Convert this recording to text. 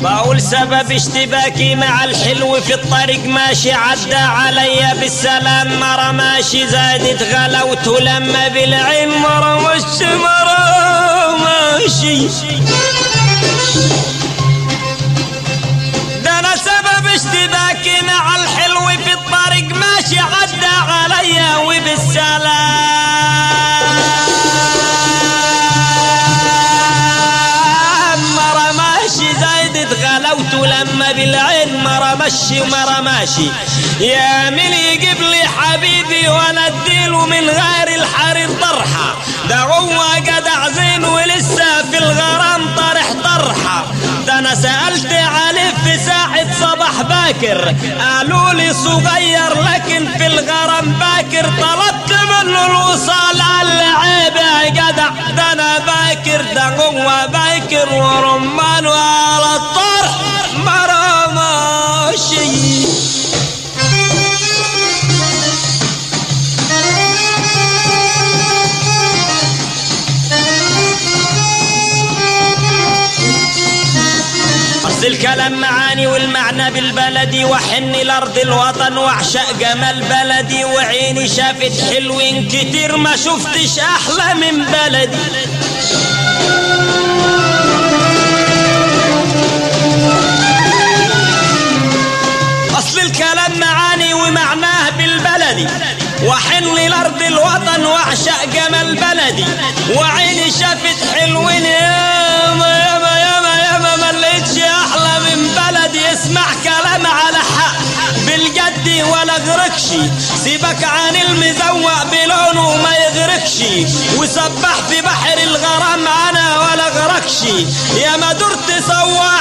بقول سبب اشتباكي مع الحلو في الطريق ماشي عدى عليا بالسلام مرة ماشي زادت غلاوته لما بالعين مرة وش مرة ماشي ده انا سبب اشتباكي مع الحلو في الطريق ماشي عدى عليا وبالسلام مرة ماشي زايدة غلاوته لما بالعين مرة مشي ومرة ماشي يا من يجيب لي حبيبي وانا اديله من غير الحرير طرحة ده هو جدع زين ولسه في الغرام طرح طرحة ده انا سألت عليه في ساعة صباح باكر قالوا لي صغير لكن في الغرام باكر طلبت منه الوصال على العيب يا جدع ده انا باكر ده هو باكر ورمان على الطرح مرة ماشي أصل الكلام معاني والمعنى بالبلدي وحن لأرض الوطن واعشق جمال بلدي وعيني شافت حلوين كتير ما شفتش أحلى من بلدي أصل الكلام معاني ومعناه بالبلدي وحن لأرض الوطن واعشق جمال بلدي وعيني شافت حلوين ياما ياما ياما ياما ما لقيتش أحلى من بلدي اسمع كلام على حق بالجد ولا غرقش سيبك عن المزوق بلونه ما يغرقش وسبح في بحر الغرام انا ولا غرقش يا ما درت صور